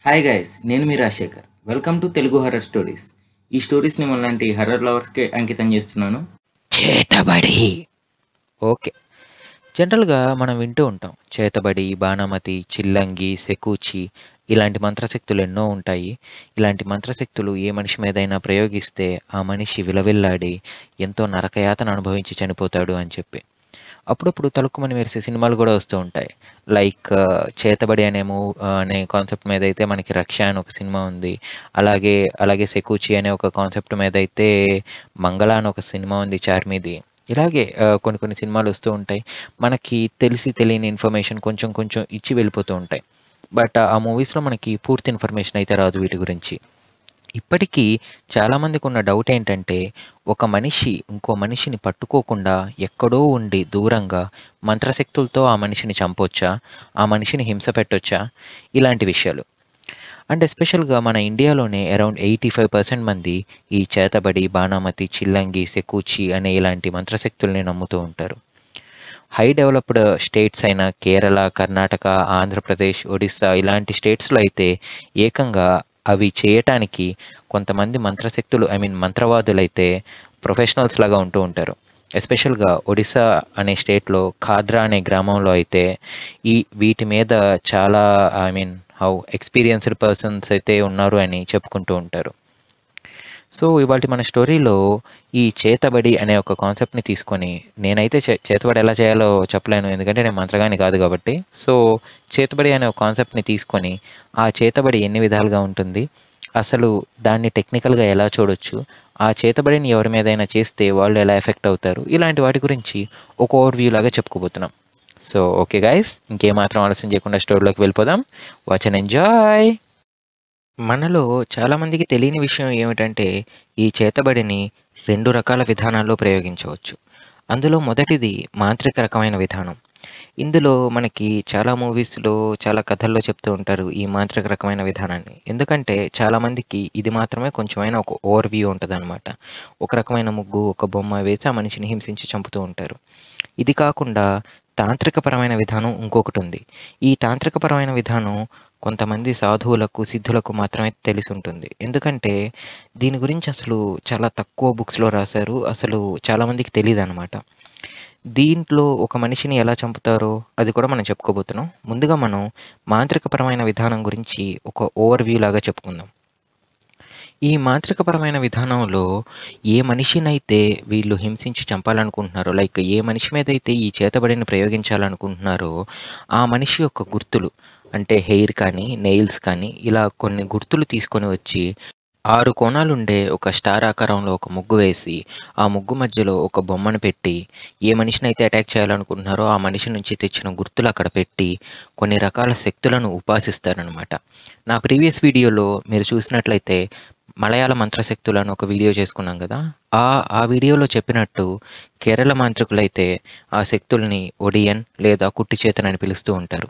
hi guys నేను మీ Rajasekhar welcome to Telugu horror stories ఈ స్టోరీస్ని మనలాంటి హర్రర్ లవర్స్కే అంకితం చేస్తున్నాను చేతబడి ఓకే జనరల్గా మనం వింటూ ఉంటాం చేతబడి బాణమతి చిల్లంగి సెకూచి ఇలాంటి మంత్రశక్తులు ఎన్నో ఉంటాయి ఇలాంటి మంత్రశక్తులు ఏ మనిషి మీదైనా ప్రయోగిస్తే ఆ మనిషి విలవిల్లాడి ఎంతో నరకయాతన అనుభవించి చనిపోతాడు అని చెప్పి అప్పుడప్పుడు తలుక్కుమని మెరిసే సినిమాలు కూడా వస్తూ ఉంటాయి లైక్ చేతబడి అనే మూ అనే కాన్సెప్ట్ మీద అయితే మనకి రక్ష అని ఒక సినిమా ఉంది అలాగే అలాగే సెకూచి అనే ఒక కాన్సెప్ట్ మీద అయితే మంగళ అని ఒక సినిమా ఉంది చార్మీది ఇలాగే ఆ, కొన్ని కొన్ని సినిమాలు వస్తూ ఉంటాయి మనకి తెలిసి తెలియని ఇన్ఫర్మేషన్ కొంచెం కొంచెం ఇచ్చి వెళ్ళిపోతూ ఉంటాయి బట్ ఆ మూవీస్లో మనకి పూర్తి ఇన్ఫర్మేషన్ అయితే రాదు వీటి గురించి ఇప్పటికీ చాలామందికి ఉన్న డౌట్ ఏంటంటే ఒక మనిషి ఇంకో మనిషిని పట్టుకోకుండా ఎక్కడో ఉండి దూరంగా మంత్రశక్తులతో ఆ మనిషిని చంపొచ్చా ఆ మనిషిని హింస పెట్టొచ్చా ఇలాంటి విషయాలు అండ్ ఎస్పెషల్గా మన ఇండియాలోనే అరౌండ్ ఎయిటీ ఫైవ్ పర్సెంట్ మంది ఈ చేతబడి బాణామతి చిల్లంగి సెకూచి అనే ఇలాంటి మంత్రశక్తుల్ని నమ్ముతూ ఉంటారు హై డెవలప్డ్ స్టేట్స్ అయిన కేరళ కర్ణాటక ఆంధ్రప్రదేశ్ ఒడిస్సా ఇలాంటి స్టేట్స్లో అయితే ఏకంగా అవి చేయటానికి కొంతమంది మంత్రశక్తులు ఐ మీన్ మంత్రవాదులైతే ప్రొఫెషనల్స్ లాగా ఉంటూ ఉంటారు ఎస్పెషల్గా ఒడిస్సా అనే స్టేట్లో ఖాద్రా అనే గ్రామంలో అయితే ఈ వీటి మీద చాలా I mean how experienced persons అయితే ఉన్నారు అని చెప్పుకుంటూ ఉంటారు సో ఇవాళ మన స్టోరీలో ఈ చేతబడి అనే ఒక కాన్సెప్ట్ని తీసుకొని నేనైతే చే చేతబడి ఎలా చేయాలో చెప్పలేను ఎందుకంటే నేను మంత్రగాని కాదు కాబట్టి సో చేతబడి అనే ఒక కాన్సెప్ట్ని తీసుకొని ఆ చేతబడి ఎన్ని విధాలుగా ఉంటుంది అసలు దాన్ని టెక్నికల్గా ఎలా చూడొచ్చు ఆ చేతబడిని ఎవరి మీదైనా చేస్తే వాళ్ళు ఎలా ఎఫెక్ట్ అవుతారు ఇలాంటి వాటి గురించి ఒక ఓవర్ వ్యూ లాగా చెప్పుకోబోతున్నాం సో ఓకే గాయస్ ఇంకేమాత్రం ఆలస్యం చేయకుండా స్టోరీలోకి వెళ్ళిపోదాం వాచ్ అండ్ ఎంజాయ్ మనలో చాలామందికి తెలియని విషయం ఏమిటంటే ఈ చేతబడిని రెండు రకాల విధానాల్లో ప్రయోగించవచ్చు అందులో మొదటిది మాంత్రిక రకమైన విధానం ఇందులో మనకి చాలా మూవీస్లో చాలా కథల్లో చెప్తూ ఉంటారు ఈ మాంత్రిక రకమైన విధానాన్ని ఎందుకంటే చాలామందికి ఇది మాత్రమే కొంచెమైనా ఒక ఓవర్ వ్యూ ఉంటుంది ఒక రకమైన ముగ్గు ఒక బొమ్మ వేసి ఆ మనిషిని హింసించి చంపుతూ ఉంటారు ఇది కాకుండా తాంత్రికపరమైన విధానం ఇంకొకటి ఉంది ఈ తాంత్రికపరమైన విధానం కొంతమంది సాధువులకు సిద్ధులకు మాత్రమే తెలిసి ఉంటుంది ఎందుకంటే దీని గురించి అసలు చాలా తక్కువ బుక్స్లో రాశారు అసలు చాలామందికి తెలియదు అనమాట దీంట్లో ఒక మనిషిని ఎలా చంపుతారో అది కూడా మనం చెప్పుకోబోతున్నాం ముందుగా మనం మాంత్రికపరమైన విధానం గురించి ఒక ఓవర్ వ్యూ లాగా చెప్పుకుందాం ఈ మాంత్రికపరమైన విధానంలో ఏ మనిషినైతే వీళ్ళు హింసించి చంపాలనుకుంటున్నారో లైక్ ఏ మనిషి మీద అయితే ఈ చేతబడిని ప్రయోగించాలనుకుంటున్నారో ఆ మనిషి యొక్క గుర్తులు అంటే హెయిర్ కానీ నెయిల్స్ కానీ ఇలా కొన్ని గుర్తులు తీసుకొని వచ్చి ఆరు కోణాలుండే ఒక స్టార్ ఆకారంలో ఒక ముగ్గు వేసి ఆ ముగ్గు మధ్యలో ఒక బొమ్మను పెట్టి ఏ మనిషిని అయితే అటాక్ చేయాలనుకుంటున్నారో ఆ మనిషి నుంచి తెచ్చిన గుర్తులు అక్కడ పెట్టి కొన్ని రకాల శక్తులను ఉపాసిస్తారనమాట నా ప్రీవియస్ వీడియోలో మీరు చూసినట్లయితే మలయాళ మంత్రశక్తులను ఒక వీడియో చేసుకున్నాం కదా ఆ ఆ వీడియోలో చెప్పినట్టు కేరళ మాంత్రికులైతే ఆ శక్తుల్ని ఒడియన్ లేదా కుట్టి చేతనని పిలుస్తూ ఉంటారు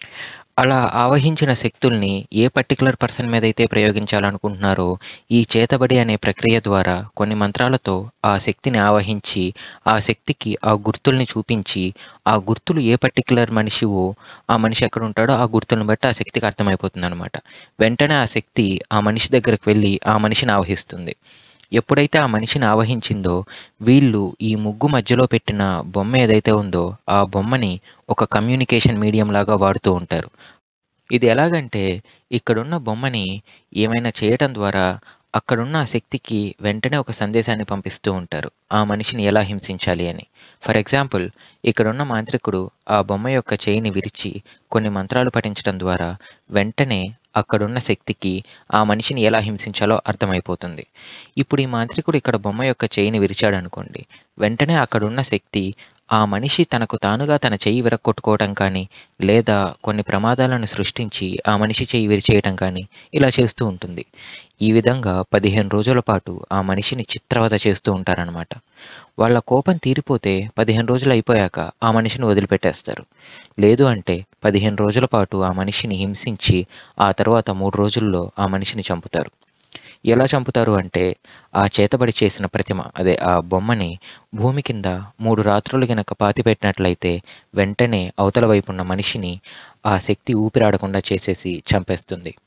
అలా ఆవహించిన శక్తుల్ని ఏ పర్టికులర్ పర్సన్ మీద అయితే ప్రయోగించాలనుకుంటున్నారో ఈ చేతబడి అనే ప్రక్రియ ద్వారా కొన్ని మంత్రాలతో ఆ శక్తిని ఆవహించి ఆ శక్తికి ఆ గుర్తుల్ని చూపించి ఆ గుర్తులు ఏ పర్టికులర్ మనిషివో ఆ మనిషి ఎక్కడ ఉంటాడో ఆ గుర్తులను బట్టి ఆ శక్తికి అర్థమైపోతుంది అనమాట వెంటనే ఆ శక్తి ఆ మనిషి దగ్గరకు వెళ్ళి ఆ మనిషిని ఆవహిస్తుంది ఎప్పుడైతే ఆ మనిషిని ఆవహించిందో వీళ్ళు ఈ ముగ్గు మధ్యలో పెట్టిన బొమ్మ ఏదైతే ఉందో ఆ బొమ్మని ఒక కమ్యూనికేషన్ మీడియం లాగా వాడుతూ ఉంటారు ఇది ఎలాగంటే ఇక్కడున్న బొమ్మని ఏమైనా చేయటం ద్వారా అక్కడున్న ఆ శక్తికి వెంటనే ఒక సందేశాన్ని పంపిస్తూ ఉంటారు ఆ మనిషిని ఎలా హింసించాలి అని ఫర్ ఎగ్జాంపుల్ ఇక్కడున్న మాంత్రికుడు ఆ బొమ్మ యొక్క చేయిని విరిచి కొన్ని మంత్రాలు పఠించడం ద్వారా వెంటనే అక్కడున్న శక్తికి ఆ మనిషిని ఎలా హింసించాలో అర్థమైపోతుంది ఇప్పుడు ఈ మాంత్రికుడు ఇక్కడ బొమ్మ యొక్క చేయిని విరిచాడు అనుకోండి వెంటనే అక్కడున్న శక్తి ఆ మనిషి తనకు తానుగా తన చెయ్యి విరక్కొట్టుకోవటం కానీ లేదా కొన్ని ప్రమాదాలను సృష్టించి ఆ మనిషి చెయ్యి విరిచేయటం కానీ ఇలా చేస్తూ ఉంటుంది ఈ విధంగా పదిహేను రోజుల పాటు ఆ మనిషిని చిత్రవద చేస్తూ ఉంటారనమాట వాళ్ళ కోపం తీరిపోతే పదిహేను రోజులు అయిపోయాక ఆ మనిషిని వదిలిపెట్టేస్తారు లేదు అంటే పదిహేను రోజుల పాటు ఆ మనిషిని హింసించి ఆ తర్వాత మూడు రోజుల్లో ఆ మనిషిని చంపుతారు ఎలా చంపుతారు అంటే ఆ చేతబడి చేసిన ప్రతిమ అదే ఆ బొమ్మని భూమి కింద మూడు రాత్రులు గనక పాతి పెట్టినట్లయితే వెంటనే అవతల వైపు ఉన్న మనిషిని ఆ శక్తి ఊపిరాడకుండా చేసేసి చంపేస్తుంది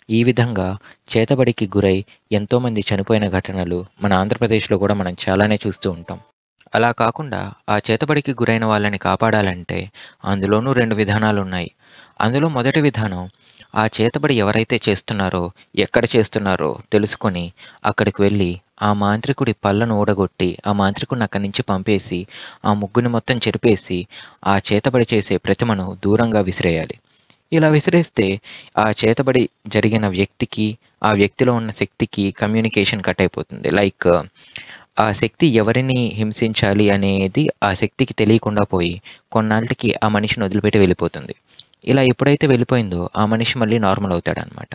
ఈ విధంగా చేతబడికి గురై ఎంతోమంది చనిపోయిన ఘటనలు మన ఆంధ్రప్రదేశ్లో కూడా మనం చాలానే చూస్తూ ఉంటాం అలా కాకుండా ఆ చేతబడికి గురైన వాళ్ళని కాపాడాలంటే అందులోనూ రెండు విధానాలు ఉన్నాయి అందులో మొదటి విధానం ఆ చేతబడి ఎవరైతే చేస్తున్నారో ఎక్కడ చేస్తున్నారో తెలుసుకొని అక్కడికి వెళ్ళి ఆ మాంత్రికుడి పళ్ళను ఊడగొట్టి ఆ మాంత్రికుడిని అక్కడి నుంచి పంపేసి ఆ ముగ్గుని మొత్తం చెరిపేసి ఆ చేతబడి చేసే ప్రతిమను దూరంగా విసిరేయాలి ఇలా విసిరేస్తే ఆ చేతబడి జరిగిన వ్యక్తికి ఆ వ్యక్తిలో ఉన్న శక్తికి కమ్యూనికేషన్ కట్ అయిపోతుంది లైక్ ఆ శక్తి ఎవరిని హింసించాలి అనేది ఆ శక్తికి తెలియకుండా పోయి కొన్నాళ్ళకి ఆ మనిషిని వదిలిపెట్టి వెళ్ళిపోతుంది ఇలా ఎప్పుడైతే వెళ్ళిపోయిందో ఆ మనిషి మళ్ళీ నార్మల్ అవుతాడనమాట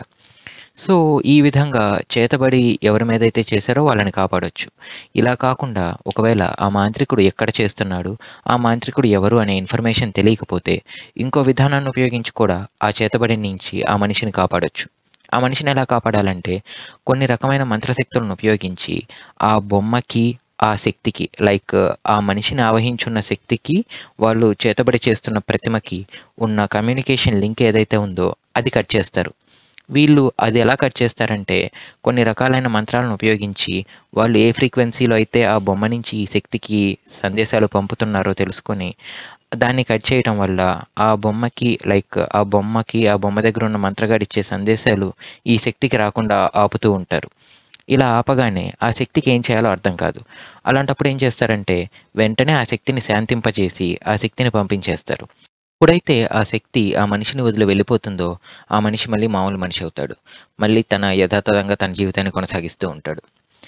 సో ఈ విధంగా చేతబడి ఎవరి మీద అయితే చేశారో వాళ్ళని కాపాడొచ్చు ఇలా కాకుండా ఒకవేళ ఆ మాంత్రికుడు ఎక్కడ చేస్తున్నాడు ఆ మాంత్రికుడు ఎవరు అనే ఇన్ఫర్మేషన్ తెలియకపోతే ఇంకో విధానాన్ని ఉపయోగించి కూడా ఆ చేతబడి నుంచి ఆ మనిషిని కాపాడొచ్చు ఆ మనిషిని ఎలా కాపాడాలంటే కొన్ని రకమైన మంత్రశక్తులను ఉపయోగించి ఆ బొమ్మకి ఆ శక్తికి లైక్ ఆ మనిషిని ఆవహించున్న శక్తికి వాళ్ళు చేతబడి చేస్తున్న ప్రతిమకి ఉన్న కమ్యూనికేషన్ లింక్ ఏదైతే ఉందో అది కట్ చేస్తారు వీళ్ళు అది ఎలా కట్ చేస్తారంటే కొన్ని రకాలైన మంత్రాలను ఉపయోగించి వాళ్ళు ఏ ఫ్రీక్వెన్సీలో అయితే ఆ బొమ్మ నుంచి ఈ శక్తికి సందేశాలు పంపుతున్నారో తెలుసుకొని దాన్ని కట్ చేయటం వల్ల ఆ బొమ్మకి లైక్ ఆ బొమ్మకి ఆ బొమ్మ దగ్గర ఉన్న మంత్రగాడు ఇచ్చే సందేశాలు ఈ శక్తికి రాకుండా ఆపుతూ ఉంటారు ఇలా ఆపగానే ఆ శక్తికి ఏం చేయాలో అర్థం కాదు అలాంటప్పుడు ఏం చేస్తారంటే వెంటనే ఆ శక్తిని శాంతింపజేసి ఆ శక్తిని పంపించేస్తారు ఎప్పుడైతే ఆ శక్తి ఆ మనిషిని వదిలి వెళ్ళిపోతుందో ఆ మనిషి మళ్ళీ మామూలు మనిషి అవుతాడు మళ్ళీ తన యథాతథంగా తన జీవితాన్ని కొనసాగిస్తూ ఉంటాడు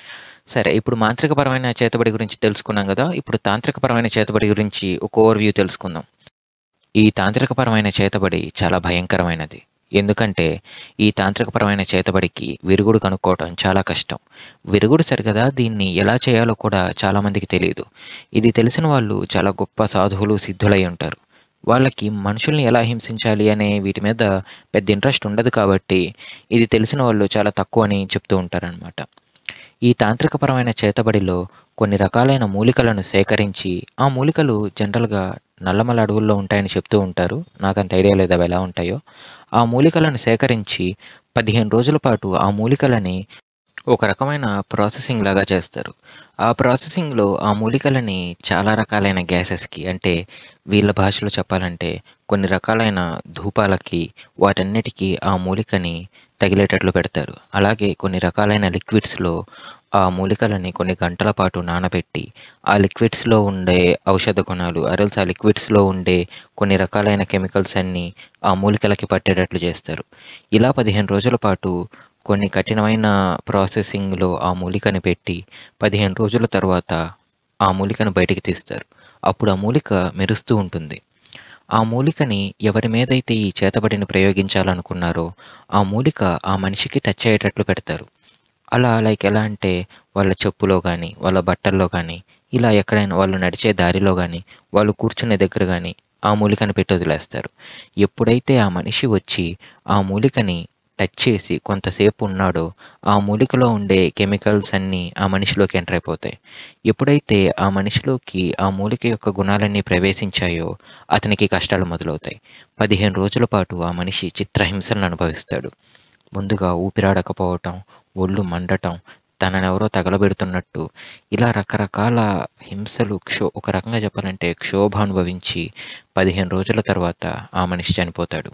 సరే ఇప్పుడు మాంత్రికపరమైన చేతబడి గురించి తెలుసుకున్నాం కదా ఇప్పుడు తాంత్రికపరమైన చేతబడి గురించి ఒక ఓవర్వ్యూ తెలుసుకుందాం ఈ తాంత్రికపరమైన చేతబడి చాలా భయంకరమైనది ఎందుకంటే ఈ తాంత్రికపరమైన చేతబడికి విరుగుడు కనుక్కోవటం చాలా కష్టం విరుగుడు సరిగదా దీన్ని ఎలా చేయాలో కూడా చాలామందికి తెలియదు ఇది తెలిసిన వాళ్ళు చాలా గొప్ప సాధువులు సిద్ధులై ఉంటారు వాళ్ళకి మనుషుల్ని ఎలా హింసించాలి అనే వీటి మీద పెద్ద ఇంట్రెస్ట్ ఉండదు కాబట్టి ఇది తెలిసిన వాళ్ళు చాలా తక్కువ అని చెప్తూ ఉంటారనమాట ఈ తాంత్రికపరమైన చేతబడిలో కొన్ని రకాలైన మూలికలను సేకరించి ఆ మూలికలు జనరల్గా నల్లమల అడవుల్లో ఉంటాయని చెప్తూ ఉంటారు నాకంత ఐడియా లేదు అవి ఎలా ఉంటాయో ఆ మూలికలను సేకరించి పదిహేను రోజుల పాటు ఆ మూలికలని ఒక రకమైన ప్రాసెసింగ్ లాగా చేస్తారు ఆ ప్రాసెసింగ్లో ఆ మూలికలని చాలా రకాలైన గ్యాసెస్కి అంటే వీళ్ళ భాషలో చెప్పాలంటే కొన్ని రకాలైన ధూపాలకి వాటన్నిటికీ ఆ మూలికని తగిలేటట్లు పెడతారు అలాగే కొన్ని రకాలైన లిక్విడ్స్లో ఆ మూలికలని కొన్ని గంటల పాటు నానబెట్టి ఆ లిక్విడ్స్లో ఉండే ఔషధ గుణాలు అరల్స్ ఆ లిక్విడ్స్లో ఉండే కొన్ని రకాలైన కెమికల్స్ అన్నీ ఆ మూలికలకి పట్టేటట్లు చేస్తారు ఇలా పదిహేను రోజుల పాటు కొన్ని కఠినమైన ప్రాసెసింగ్లో ఆ మూలికని పెట్టి పదిహేను రోజుల తర్వాత ఆ మూలికను బయటికి తీస్తారు అప్పుడు ఆ మూలిక మెరుస్తూ ఉంటుంది ఆ మూలికని ఎవరి మీదైతే ఈ చేతబడిని ప్రయోగించాలనుకున్నారో ఆ మూలిక ఆ మనిషికి టచ్ అయ్యేటట్లు పెడతారు అలా లైక్ ఎలా అంటే వాళ్ళ చెప్పులో కానీ వాళ్ళ బట్టల్లో కానీ ఇలా ఎక్కడైనా వాళ్ళు నడిచే దారిలో కానీ వాళ్ళు కూర్చునే దగ్గర కానీ ఆ మూలికని పెట్టి వదిలేస్తారు ఎప్పుడైతే ఆ మనిషి వచ్చి ఆ మూలికని టచ్ చేసి కొంతసేపు ఉన్నాడో ఆ మూలికలో ఉండే కెమికల్స్ అన్నీ ఆ మనిషిలోకి ఎంటర్ అయిపోతాయి ఎప్పుడైతే ఆ మనిషిలోకి ఆ మూలిక యొక్క గుణాలన్నీ ప్రవేశించాయో అతనికి కష్టాలు మొదలవుతాయి పదిహేను రోజుల పాటు ఆ మనిషి చిత్రహింసలను అనుభవిస్తాడు ముందుగా ఊపిరాడకపోవటం ఒళ్ళు మండటం తననెవరో తగలబెడుతున్నట్టు ఇలా రకరకాల హింసలు క్షో ఒక రకంగా చెప్పాలంటే క్షోభ అనుభవించి పదిహేను రోజుల తర్వాత ఆ మనిషి చనిపోతాడు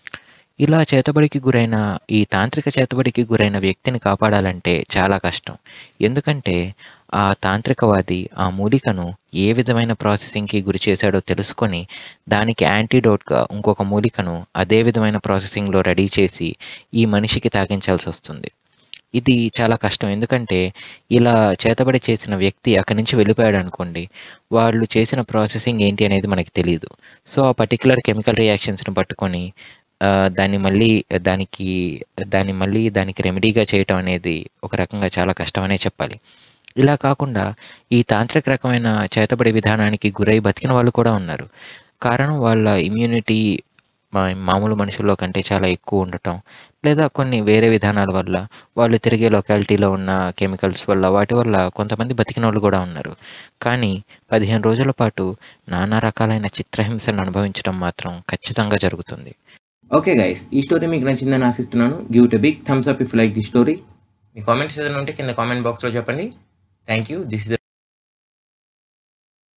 ఇలా చేతబడికి గురైన ఈ తాంత్రిక చేతబడికి గురైన వ్యక్తిని కాపాడాలంటే చాలా కష్టం ఎందుకంటే ఆ తాంత్రికవాది ఆ మూలికను ఏ విధమైన ప్రాసెసింగ్కి గురి చేశాడో తెలుసుకొని దానికి యాంటీడోట్గా ఇంకొక మూలికను అదే విధమైన ప్రాసెసింగ్లో రెడీ చేసి ఈ మనిషికి తాగించాల్సి వస్తుంది ఇది చాలా కష్టం ఎందుకంటే ఇలా చేతబడి చేసిన వ్యక్తి అక్కడి నుంచి వెళ్ళిపోయాడు అనుకోండి వాళ్ళు చేసిన ప్రాసెసింగ్ ఏంటి అనేది మనకి తెలియదు సో ఆ పర్టికులర్ కెమికల్ రియాక్షన్స్ని పట్టుకొని ఆ, దాన్ని మళ్ళీ దానికి దాన్ని మళ్ళీ దానికి రెమెడీగా చేయటం అనేది ఒక రకంగా చాలా కష్టమనే చెప్పాలి ఇలా కాకుండా ఈ తాంత్రిక రకమైన చేతబడి విధానానికి గురై బతికిన వాళ్ళు కూడా ఉన్నారు కారణం వాళ్ళ ఇమ్యూనిటీ మా- మామూలు మనుషుల్లో కంటే చాలా ఎక్కువ ఉండటం లేదా కొన్ని వేరే విధానాల వల్ల వాళ్ళు తిరిగే లొకాలిటీలో ఉన్న కెమికల్స్ వల్ల వాటి వల్ల కొంతమంది బతికిన వాళ్ళు కూడా ఉన్నారు కానీ పదిహేను రోజుల పాటు నానా రకాలైన చిత్రహింసలను అనుభవించడం మాత్రం ఖచ్చితంగా జరుగుతుంది ఓకే గైస్ ఈ స్టోరీ మీకు నచ్చిందని ఆశిస్తున్నాను give it big thumbs up if like the story మీ కామెంట్స్ ఏదైనా ఉంటే కింద కామెంట్ బాక్స్లో చెప్పండి థ్యాంక్ యూ దిస్ ఇస్